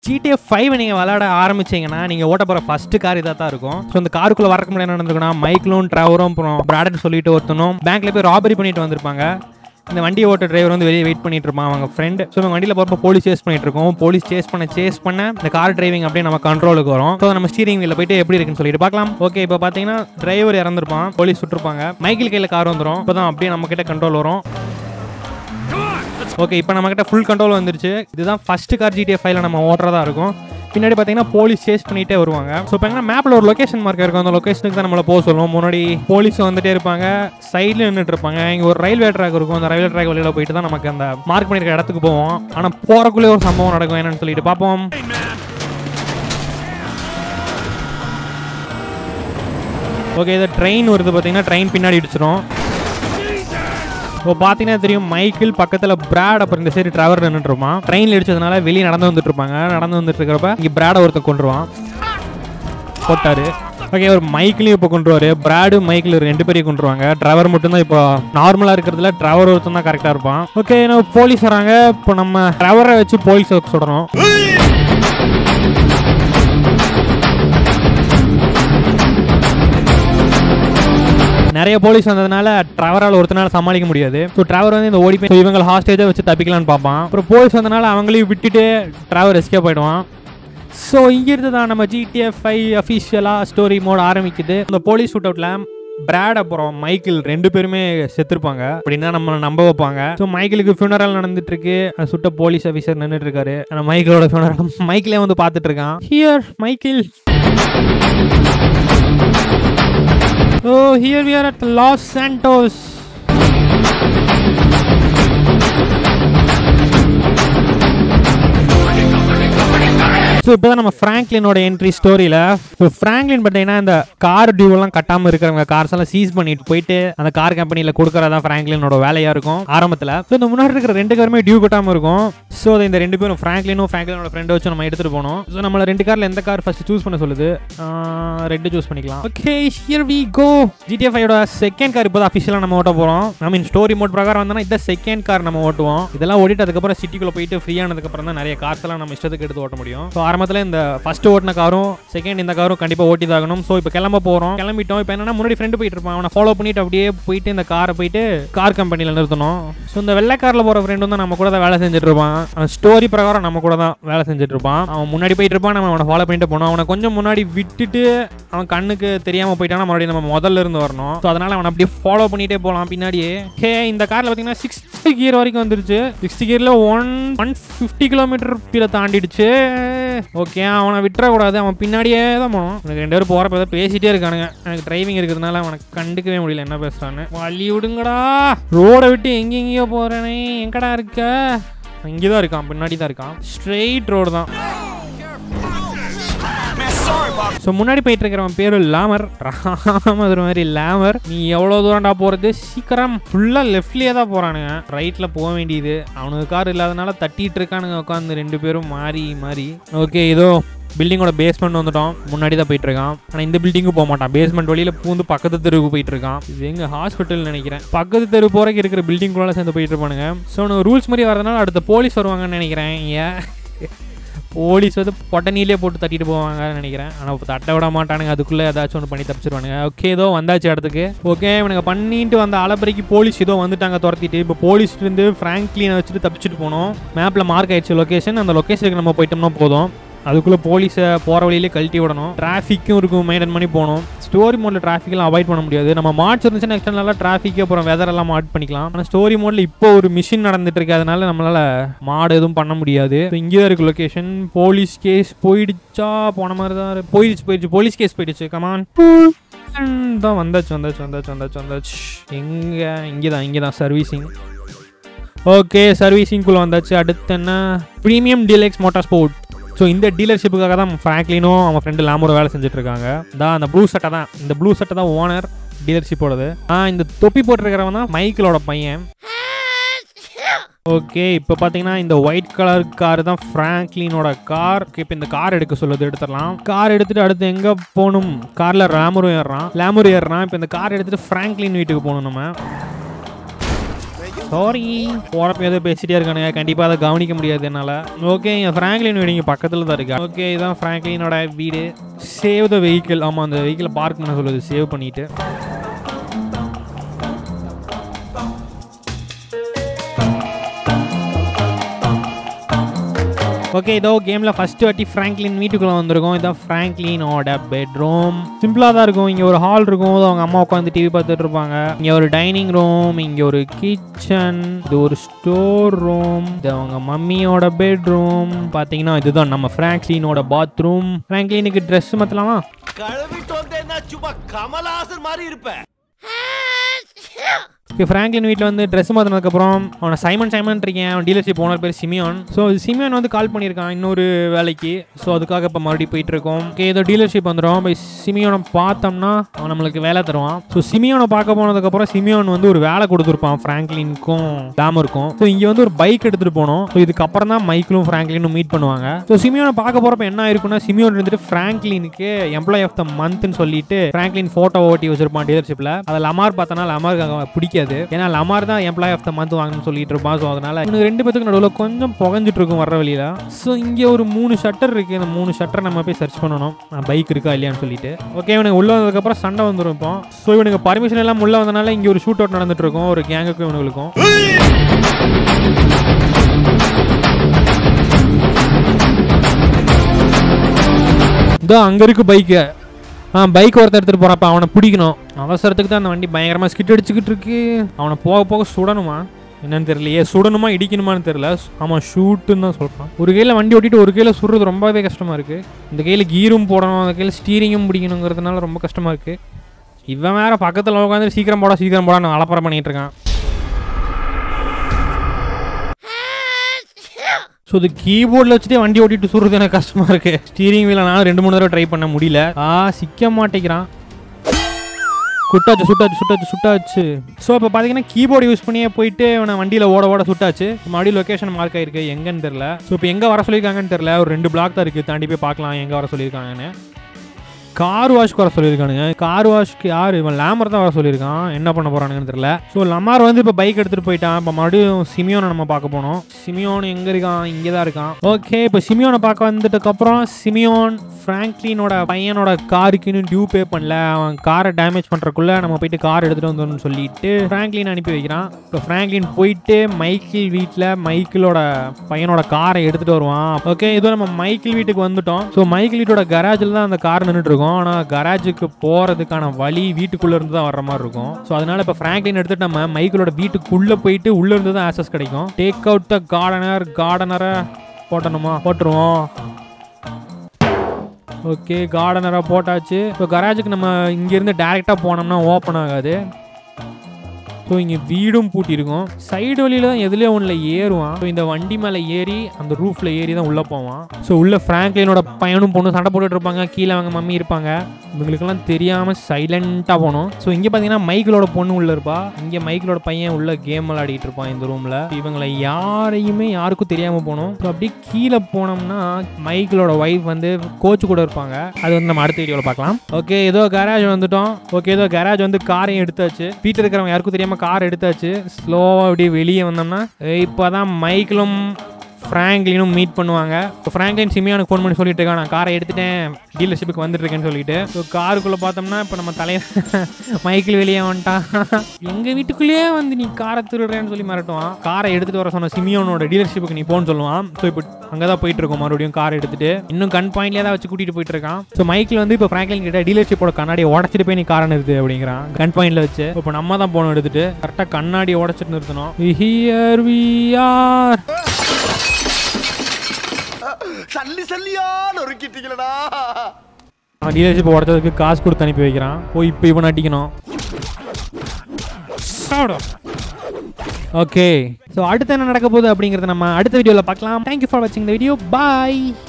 ஜிடிஎஃப் five நீங்கள் விளையாட ஆரம்பிச்சீங்கன்னா நீங்கள் ஓட்ட போகிற ஃபர்ஸ்ட் கார் இதாக தான் இருக்கும் ஸோ இந்த காருக்குள்ளே வரக்கு முன்னாடி என்ன நடந்திருக்குன்னா மைக்கிளும் ட்ராவரும் அப்புறம் பிராடன் சொல்லிட்டு ஒருத்தனும் பேங்க்ல போய் ராபரி பண்ணிட்டு வந்திருப்பாங்க இந்த வண்டி ஓட்ட டிரைவர் வந்து வெளியே வெயிட் பண்ணிட்டு இருப்பான் அவங்க ஃப்ரெண்ட் ஸோ நம்ம வண்டியில் போகிறப்ப போலீஸ் சேஸ் பண்ணிட்டு இருக்கோம் போலீஸ் சேஸ் பண்ண சேஸ் பண்ண இந்த கார் டிரைவிங் அப்படியே நம்ம கண்ட்ரோலுக்கு வரும் ஸோ நம்ம ஸ்டீரிங் வீல போயிட்டு எப்படி இருக்குன்னு சொல்லிட்டு பார்க்கலாம் ஓகே இப்போ பார்த்தீங்கன்னா டிரைவர் இறந்துருப்பான் போலீஸ் சுட்டிருப்பாங்க மைக்கிள் கையில் கார் வந்துடும் இப்போ தான் அப்படியே நம்ம கிட்ட கண்ட்ரோல் வரும் ஓகே இப்போ நம்ம கிட்ட ஃபுல் கண்ட்ரோல் வந்துருச்சு இதுதான் ஃபர்ஸ்ட் கார் ஜிடிஎஃப் ஃபைவ்ல நம்ம ஓட்டுறதா இருக்கும் பின்னாடி பார்த்தீங்கன்னா போலீஸ் சேஸ் பண்ணிட்டே வருவாங்க ஸோ இப்போ எங்கன்னா மேப்பில் ஒரு லொகேஷன் மார்க் இருக்கும் அந்த லொகேஷனுக்கு தான் நம்மள போக சொல்லுவோம் முன்னாடி போலீஸ் வந்துட்டே இருப்பாங்க சைடில் நின்றுட்டு இருப்பாங்க இங்கே ஒரு ரயில்வே ட்ராக் இருக்கும் அந்த ரயில்வே ட்ராக் வழியில் போயிட்டு தான் நமக்கு அந்த மார்க் பண்ணியிருக்க இடத்துக்கு போவோம் ஆனால் போகிறக்குள்ளே ஒரு சம்பவம் நடக்கும் என்னன்னு சொல்லிட்டு பார்ப்போம் ஓகே இது ட்ரெயின் வருது பார்த்தீங்கன்னா ட்ரெயின் பின்னாடி இடிச்சிடும் இப்போ பார்த்தீங்கன்னா தெரியும் மைக்கிள் பக்கத்தில் பிராட் அப்புறம் இந்த சைடு டிராவர் நின்றுட்டு இருப்பான் ட்ரெயினில் இடிச்சதுனால வெளியே நடந்து வந்துட்டு இருப்பாங்க நடந்து வந்துட்டு இருக்கிறப்ப இங்கே பிராடை ஒருத்த கொண்டுருவான் போட்டாரு ஓகே ஒரு மைக்கிளையும் இப்போ கொண்டுருவாரு பிராடு மைக்கிள் ரெண்டு பேரையும் கொண்டுருவாங்க டிரைவர் மட்டும்தான் இப்போ நார்மலாக இருக்கிறதுல டிரைவர் ஒருத்தன் தான் கரெக்டாக இருப்பான் ஓகே நம்ம போலீஸ் வராங்க இப்போ நம்ம டிரைவரை வச்சு போலீஸ் சுடணும் நிறைய போலீஸ் வந்ததுனால டிராவரால் ஒருத்தனால சமாளிக்க முடியாது ஸோ டிராவர் வந்து இந்த ஓடி போய் so இவங்க ஹாஸ்டேஜாக வச்சு தப்பிக்கலாம்னு பார்ப்பான் அப்புறம் போலீஸ் வந்தனால அவங்களையும் விட்டுட்டு டிராவர் எஸ்கேப் ஆயிடுவான் ஸோ இங்கிருந்து தான் நம்ம ஜிடிஎஃப் ஃபைவ் அஃபிஷியலாக ஸ்டோரி மோட் ஆரம்பிக்குது இந்த போலீஸ் ஷூட் அவுட்ல பிராட் அப்புறம் மைக்கிள் ரெண்டு பேருமே செத்துருப்பாங்க அப்படின்னா நம்ம நம்ப வைப்பாங்க ஸோ மைக்கிளுக்கு ஃபியூனரல் நடந்துட்டு இருக்கு அது சுட்ட போலீஸ் ஆஃபீஸர் நின்றுட்டு இருக்காரு ஆனால் மைக்கிளோட ஃபியூனரல் மைக்கிளே வந்து பார்த்துட்டு இருக்கான் here Michael Oh, here we are at Los Santos. So இப்போ தான் நம்ம ஃப்ராங்க்லினோட என்ட்ரி ஸ்டோரியில் இப்போ ஃப்ராங்க்லின் பார்த்தீங்கன்னா இந்த கார் டியூவெல்லாம் கட்டாமல் இருக்கிறவங்க கார்ஸ் எல்லாம் சீஸ் பண்ணிட்டு போயிட்டு அந்த கார் கம்பெனியில் கொடுக்குறதா ஃப்ராங்க்லினோட வேலையாக இருக்கும் ஆரம்பத்தில் ஸோ இந்த முன்னாடி இருக்கிற ரெண்டு காருமே டியூ கட்டாமல் இருக்கும் ஸோ இந்த ரெண்டு பேரும் ஃப்ராங்க்லினும் ஃப்ராங்க்லினோட ஃப்ரெண்டை வச்சு நம்ம எடுத்துகிட்டு போகணும் ஸோ நம்மள ரெண்டு காரில் எந்த கார் ஃபர்ஸ்ட் சூஸ் பண்ண சொல்லுது ரெட்டு சூஸ் பண்ணிக்கலாம் okay here we go GTF ஃபைவோட செகண்ட் கார் இப்போ தான் அஃபிஷியலாக நம்ம ஓட்ட போகிறோம் ஐ மீன் ஸ்டோரி மோட் பிரகாரம் வந்தோம்னா இந்த செகண்ட் கார் நம்ம ஓட்டுவோம் இதெல்லாம் ஓடிட்டு அதுக்கப்புறம் சிட்டிக்குள்ளே போயிட்டு ஃப்ரீ ஆனதுக்கப்புறம் தான் நிறைய கார்ஸ் எல்லாம் நம்ம இஷ்டத்துக்கு எடுத்து ஓட்ட முடியும் ஸோ ஆரம்பத்தில் இந்த ஃபர்ஸ்ட் ஓட்டின காரும் செகண்ட் இந்த காரும் கண்டிப்பாக ஓட்டி தாகணும் ஸோ இப்போ கிளம்ப போகிறோம் கிளம்பிட்டோம் இப்போ என்னன்னா முன்னாடி ஃப்ரெண்டு போயிட்டு இருப்பான் அவனை ஃபாலோ பண்ணிட்டு அப்படியே போயிட்டு இந்த காரை போயிட்டு கார் கம்பெனியில் நிறுத்தணும் ஸோ இந்த வெள்ளை காரில் போகிற ஃப்ரெண்டு வந்து நம்ம கூட தான் வேலை செஞ்சுட்டு இருப்பான் அவன் ஸ்டோரி பிரகாரம் நம்ம கூட தான் வேலை செஞ்சுட்டு இருப்பான் அவன் முன்னாடி போயிட்டு இருப்பான் நம்ம அவனை ஃபாலோ பண்ணிட்டு போனோம் அவனை கொஞ்சம் முன்னாடி விட்டுட்டு அவன் கண்ணுக்கு தெரியாமல் போயிட்டானா மறுபடியும் நம்ம முதல்ல இருந்து வரணும் ஸோ அதனால அவனை அப்படியே ஃபாலோ பண்ணிட்டே போகலாம் பின்னாடியே ஹே இந்த காரில் பார்த்தீங்கன்னா சிக்ஸ்த் கியர் வரைக்கும் வந்துருச்சு சிக்ஸ்த் கியரில் ஒன் ஒன் ஃபிஃப்டி கிலோமீட்டர் கீழே தாண்டிடுச்சு ஓகே அவனை விட்டுறக்கூடாது அவன் பின்னாடியே தான் போகணும் எனக்கு ரெண்டு பேரும் போகிறப்ப ஏதோ பேசிட்டே இருக்கானுங்க எனக்கு டிரைவிங் இருக்கிறதுனால அவனுக்கு கண்டுக்கவே முடியல என்ன பேசுறான்னு வழி விடுங்கடா ரோடை விட்டு எங்கெங்கேயோ போகிறேனே எங்கடா இருக்க இங்கே தான் இருக்கான் பின்னாடி தான் இருக்கான் ஸ்ட்ரெயிட் ரோடு தான் ஸோ முன்னாடி போயிட்டு இருக்கிறவன் பேரு லாமர் ராமதுர மாதிரி லாமர் நீ எவ்வளோ தூரம்டா போகிறது சீக்கிரம் ஃபுல்லாக லெஃப்ட்லேயே தான் போகிறானுங்க ரைட்டில் போக வேண்டியது அவனுக்கு கார் இல்லாதனால தட்டிட்டு இருக்கானுங்க உட்காந்து ரெண்டு பேரும் மாறி மாறி ஓகே ஏதோ பில்டிங்கோட பேஸ்மெண்ட் வந்துட்டோம் முன்னாடி தான் போயிட்டு இருக்கான் ஆனால் இந்த பில்டிங்கும் போக மாட்டான் பேஸ்மெண்ட் வழியில் பூந்து பக்கத்து தெருவுக்கு போயிட்டு இருக்கான் இது எங்க ஹாஸ்பிட்டல் நினைக்கிறேன் பக்கத்து தெரு போறதுக்கு இருக்கிற பில்டிங்குள்ள சேர்ந்து போயிட்டு இருப்பானுங்க ஸோ ரூல்ஸ் மாதிரி வரதுனால அடுத்த போலீஸ் வருவாங்கன்னு நினைக்கிறேன் ஏன் போலீஸ் வந்து பொட்டனிலே போட்டு தட்டிட்டு போவாங்கன்னு நினைக்கிறேன் ஆனால் தட்ட விட மாட்டானுங்க அதுக்குள்ளே ஏதாச்சும் ஒன்று பண்ணி தப்பிச்சிருவானுங்க ஓகே ஏதோ வந்தாச்சு இடத்துக்கு ஓகே இவனுங்க பண்ணிட்டு வந்த அலப்பறைக்கு போலீஸ் ஏதோ வந்துட்டாங்க துரத்திட்டு இப்போ போலீஸ்லேருந்து ஃப்ராங்க்லினை வச்சுட்டு தப்பிச்சுட்டு போனோம் மேப்பில் மார்க் ஆயிடுச்சு லொக்கேஷன் அந்த லொக்கேஷனுக்கு நம்ம போயிட்டோம்னா போதும் அதுக்குள்ளே போலீஸை போகிற வழியிலே கழட்டி விடணும் டிராஃபிக்கும் இருக்கும் மெயின்டைன் பண்ணி போகணும் ஸ்டோரி மோடில் டிராஃபிக்லாம் அவாய்ட் பண்ண முடியாது நம்ம மார்ச் இருந்துச்சுன்னா எக்ஸ்டர்னலாக டிராஃபிக் அப்புறம் வெதர் எல்லாம் மாட் பண்ணிக்கலாம் ஆனால் ஸ்டோரி மோடில் இப்போ ஒரு மிஷின் நடந்துட்டு இருக்கு அதனால நம்மளால மாடு எதுவும் பண்ண முடியாது இங்கே தான் இருக்கு லொக்கேஷன் போலீஸ் கேஸ் போயிடுச்சா போன மாதிரி தான் இருக்கு. போயிடுச்சு போயிடுச்சு போலீஸ் கேஸ் போயிடுச்சு கமான் தான் வந்தாச்சு வந்தாச்சு வந்தாச்சு வந்தாச்சு வந்தாச்சு எங்கே இங்கே தான் இங்கே தான் சர்வீசிங் ஓகே சர்வீசிங்குள்ளே வந்தாச்சு அடுத்து என்ன premium deluxe motor sport so இந்த டீலர்ஷிப்புக்காக தான் ஃப்ராங்க்லினும் அவன் ஃப்ரெண்டு லாமோட வேலை செஞ்சுட்டு இருக்காங்க தான் அந்த ப்ளூ சட்டை தான் இந்த ப்ளூ சட்டை தான் ஓனர் டீலர்ஷிப்போடது ஆ இந்த தொப்பி போட்டிருக்கிறவன் தான் மைக்கிளோட பையன் ஓகே இப்போ பார்த்தீங்கன்னா இந்த ஒயிட் கலர் கார் தான் ஃப்ராங்க்லினோட கார் இப்போ இந்த கார் எடுக்க சொல்லுது எடுத்துடலாம் கார் எடுத்துட்டு அடுத்து எங்கே போகணும் காரில் லேமரும் ஏறுறான் லேமரும் ஏறுறான் இப்போ இந்த கார் எடுத்துட்டு ஃப்ராங்க்லின் வீட்டுக்கு போகணும் நம்ம சாரி போறப்ப ஏதோ பேசிட்டே இருக்கானுங்க கண்டிப்பாக அதை கவனிக்க முடியாது என்னால் ஓகே என் ஃப்ராங்க்லின் வீடு இங்கே பக்கத்தில் தான் இருக்கு ஓகே இதான் ஃப்ராங்க்லினோட வீடு சேவ் த வெஹிக்கிள் ஆமாம் அந்த வெஹிக்கிளை பார்க் பண்ண சொல்லுது சேவ் பண்ணிட்டு ஓகே இதோ கேமில் ஃபர்ஸ்ட் வாட்டி ஃப்ராங்க்லின் வீட்டுக்குள்ளே வந்திருக்கோம் இதான் ஃப்ராங்க்லினோட பெட்ரூம் சிம்பிளாக தான் இருக்கும் இங்கே ஒரு ஹால் இருக்கும் அது அவங்க அம்மா உட்காந்து டிவி பார்த்துட்டு இருப்பாங்க இங்கே ஒரு டைனிங் ரூம் இங்கே ஒரு கிச்சன் இது ஒரு ஸ்டோர் ரூம் இது அவங்க மம்மியோட பெட்ரூம் பார்த்தீங்கன்னா இதுதான் நம்ம ஃப்ராங்க்லினோட பாத்ரூம் ஃப்ராங்க்லினுக்கு ட்ரெஸ் மாற்றலாமா கழுவிட்டு வந்தேன்னா சும்மா கமலஹாசன் மாதிரி இருப்ப இப்போ ஃப்ராங்க்லின் வீட்டில் வந்து ட்ரெஸ் மாற்றினதுக்கப்புறம் அவனை சைமன் சைமன் இருக்கேன் அவன் டீலர்ஷிப் ஓனர் பேர் சிமியான் ஸோ சிமியான் வந்து கால் பண்ணியிருக்கான் இன்னொரு வேலைக்கு ஸோ அதுக்காக இப்போ மறுபடியும் போயிட்டு இருக்கோம் ஓகே ஏதோ டீலர்ஷிப் வந்துடும் போய் சிமியோனை பார்த்தோம்னா அவன் நம்மளுக்கு வேலை தருவான் ஸோ சிமியோனை பார்க்க போனதுக்கப்புறம் சிமியோன் வந்து ஒரு வேலை கொடுத்துருப்பான் ஃப்ராங்க்லினுக்கும் டேமருக்கும் ஸோ இங்கே வந்து ஒரு பைக் எடுத்துகிட்டு போனோம் ஸோ இதுக்கப்புறம் தான் மைக்கிளும் ஃப்ராங்க்லினும் மீட் பண்ணுவாங்க ஸோ சிமியோனை பார்க்க போகிறப்ப என்ன ஆயிருக்குன்னா சிமியோன் இருந்துட்டு ஃப்ராங்க்லினுக்கு எம்ப்ளாய் ஆஃப் த மந்த்னு சொல்லிட்டு ஃப்ராங்க்லின் ஃபோட்டோ ஓட்டி வச்சிருப்பான் டீலர்ஷிப்பில் அதை லமார் பார்த்தனா லமாருக்கு அங்க பிடிக்காது ஏன்னா லமார் தான் எம்ப்ளாய் ஆஃப் த மந்த் வாங்கணும்னு சொல்லிட்டு இருப்பான் ஸோ அதனால இவனுக்கு ரெண்டு பேத்துக்கு நடுவில் கொஞ்சம் புகஞ்சிட்டு இருக்கும் வர வழியில ஸோ இங்கே ஒரு மூணு ஷட்டர் இருக்கு இந்த மூணு ஷட்டர் நம்ம போய் சர்ச் பண்ணணும் பைக் இருக்கா இல்லையான்னு சொல்லிட்டு ஓகே இவனுக்கு உள்ள வந்ததுக்கப்புறம் சண்டை வந்துடும் இப்போ ஸோ இவனுக்கு பர்மிஷன் எல்லாம் உள்ள வந்தனால இங்கே ஒரு ஷூட் அவுட் நடந்துட்டு இருக்கும் ஒரு கேங்குக்கும் இவனுங்களுக்கும் இதோ அங்கே இருக்கு பைக்கு ஆ பைக் ஒருத்தர் எடுத்துகிட்டு போகிறப்ப அவனை பிடிக்கணும் அவசரத்துக்கு தான் அந்த வண்டி பயங்கரமாக ஸ்கிட் அடிச்சுக்கிட்டு இருக்கு அவனை போக போக சுடணுமா என்னன்னு தெரியலையே சுடணுமா இடிக்கணுமான்னு தெரியல ஆமாம் ஷூட்டுன்னு தான் சொல்கிறான் ஒரு கையில் வண்டி ஓட்டிட்டு ஒரு கையில் சுடுறது ரொம்பவே கஷ்டமாக இருக்குது இந்த கையில் கீரும் போடணும் அந்த கையில் ஸ்டீரிங்கும் பிடிக்கணுங்கிறதுனால ரொம்ப கஷ்டமாக இருக்குது இவன் வேற பக்கத்தில் உட்காந்து சீக்கிரம் போட சீக்கிரம் போட நான் அலப்பறம் பண்ணிட்டு இருக்கான் ஸோ இது கீபோர்டில் வச்சுட்டே வண்டி ஓட்டிட்டு சுடுறது எனக்கு கஷ்டமாக இருக்கு ஸ்டீரிங் வீல நான் ரெண்டு மூணு தடவை ட்ரை பண்ண முடியல ஆ சிக்க மாட்டேங்கிறான் சுட்டாச்சு சுட்டாச்சு சுட்டாச்சு சுட்டாச்சு ஸோ இப்போ பார்த்தீங்கன்னா கீபோர்டு யூஸ் பண்ணியே போயிட்டு நான் வண்டியில் ஓட ஓட சுட்டாச்சு மறுபடியும் லொக்கேஷன் மார்க் ஆயிருக்கு எங்கன்னு தெரில ஸோ இப்போ எங்கே வர சொல்லியிருக்காங்கன்னு தெரில ஒரு ரெண்டு பிளாக் தான் இருக்குது தாண்டி போய் பார்க்கலாம் எங்கே வர சொல்லியிருக்காங்கன்னு கார் வாஷ்க்கு வர சொல்லியிருக்கானுங்க கார் வாஷ்க்கு யார் இவன் லேமர் தான் வர சொல்லியிருக்கான் என்ன பண்ண போறானுங்கன்னு தெரியல ஸோ லமார் வந்து இப்போ பைக் எடுத்துகிட்டு போயிட்டான் இப்போ மறுபடியும் சிமியோனை நம்ம பார்க்க போனோம் சிமியோன் எங்கே இருக்கான் இங்கே தான் இருக்கான் ஓகே இப்போ சிமியோனை பார்க்க வந்துட்டதுக்கப்புறம் சிமியோன் ஃப்ராங்க்லினோட பையனோட காருக்கு இன்னும் டியூ பே பண்ணல அவன் காரை டேமேஜ் பண்ணுறக்குள்ள நம்ம போயிட்டு கார் எடுத்துகிட்டு வந்தோம்னு சொல்லிட்டு ஃப்ராங்க்லின் அனுப்பி வைக்கிறான் இப்போ ஃப்ராங்க்லின் போயிட்டு மைக்கிள் வீட்டில் மைக்கிளோட பையனோட காரை எடுத்துகிட்டு வருவான் ஓகே இதோ நம்ம மைக்கிள் வீட்டுக்கு வந்துட்டோம் ஸோ மைக்கிள் வீட்டோட கராஜில் தான் அந்த கார் நின்றுட்டு இருக்கும் ஆனால் கராஜுக்கு போகிறதுக்கான வழி வீட்டுக்குள்ளே இருந்து தான் வர்ற மாதிரி இருக்கும் ஸோ அதனால இப்போ ஃப்ராங்க்லின் எடுத்துட்டு நம்ம மைக்கிளோட வீட்டுக்குள்ளே போயிட்டு உள்ளே இருந்து தான் ஆக்சஸ் கிடைக்கும் டேக் அவுட் த கார்டனர் கார்டனரை போட்டணுமா போட்டுருவோம் ஓகே கார்டனராக போட்டாச்சு இப்போ கராஜுக்கு நம்ம இங்கேருந்து டேரெக்டாக போனோம்னா ஓப்பன் ஆகாது ஸோ இங்கே வீடும் பூட்டியிருக்கும் சைடு வழியில தான் எதுலேயே ஒன்றில் ஏறுவான் ஸோ இந்த வண்டி மேலே ஏறி அந்த ரூஃபில் ஏறி தான் உள்ளே போவான் ஸோ உள்ள ஃப்ராங்க்லினோட பையனும் பொண்ணு சண்டை போட்டுட்டு இருப்பாங்க கீழே அவங்க மம்மி இருப்பாங்க இவங்களுக்கெல்லாம் தெரியாமல் சைலண்ட்டாக போகணும் ஸோ இங்கே பார்த்தீங்கன்னா மைக்கிளோட பொண்ணு உள்ளே இருப்பா இங்கே மைக்கிளோட பையன் உள்ள கேம் விளையாடிட்டு இருப்பான் இந்த ரூமில் இவங்களை யாரையுமே யாருக்கும் தெரியாமல் போகணும் ஸோ அப்படியே கீழே போனோம்னா மைக்கிளோட ஒய்ஃப் வந்து கோச் கூட இருப்பாங்க அது வந்து நம்ம அடுத்த வீடியோவில் பார்க்கலாம் ஓகே ஏதோ கராஜ் வந்துட்டோம் ஓகே ஏதோ கராஜ் வந்து காரையும் எடுத்தாச்சு வீட்டில் இருக்கிறவங்க யாருக்கும் தெரியாமல் கார் எடுத்தாச்சு ஸ்லோவாக அப்படியே வெளியே வந்தோம்னா இப்போ தான் மைக்கிளும் ஃப்ராங்க்லினும் மீட் பண்ணுவாங்க இப்போ ஃப்ராங்க்லின் சிமியானுக்கு ஃபோன் பண்ணி சொல்லிட்டு இருக்கான் நான் காரை எடுத்துட்டேன் டீலர்ஷிப்புக்கு வந்துட்டு இருக்கேன்னு சொல்லிட்டு ஸோ காருக்குள்ளே பார்த்தோம்னா இப்போ நம்ம தலைய மைக்கிள் வெளியே வந்துட்டான் எங்கள் வீட்டுக்குள்ளேயே வந்து நீ காரை திருடுறேன்னு சொல்லி மிரட்டுவான் காரை எடுத்துகிட்டு வர சொன்ன சிமியோனோட டீலர்ஷிப்புக்கு நீ போன்னு சொல்லுவான் ஸோ இப்போ அங்கே தான் போயிட்டு இருக்கோம் மறுபடியும் கார் எடுத்துட்டு இன்னும் கன் பாயிண்ட்லேயே தான் வச்சு கூட்டிட்டு போயிட்டு இருக்கான் ஸோ மைக்கிள் வந்து இப்போ ஃப்ராங்க்லின் கிட்ட டீலர்ஷிப்போட கண்ணாடியை உடச்சிட்டு போய் நீ காரை நிறுத்து அப்படிங்கிறான் கன் பாயிண்ட்ல வச்சு இப்போ நம்ம தான் போகணும் எடுத்துட்டு கரெக்டாக கண்ணாடியை உடச்சிட்டு நிறுத்தணும் ஹியர் வி ஆர் சல்லி சல்லியா நொறுக்கிட்டீங்களடா அவன் டீலர்ஷிப் உடச்சதுக்கு காசு கொடுத்து அனுப்பி வைக்கிறான் ஓ இப்போ இவன் அடிக்கணும் ஓகே ஸோ அடுத்து என்ன நடக்க போகுது அப்படிங்கிறத நம்ம அடுத்த வீடியோவில் பார்க்கலாம் தேங்க்யூ ஃபார் வாட்சிங் த வீடியோ பாய்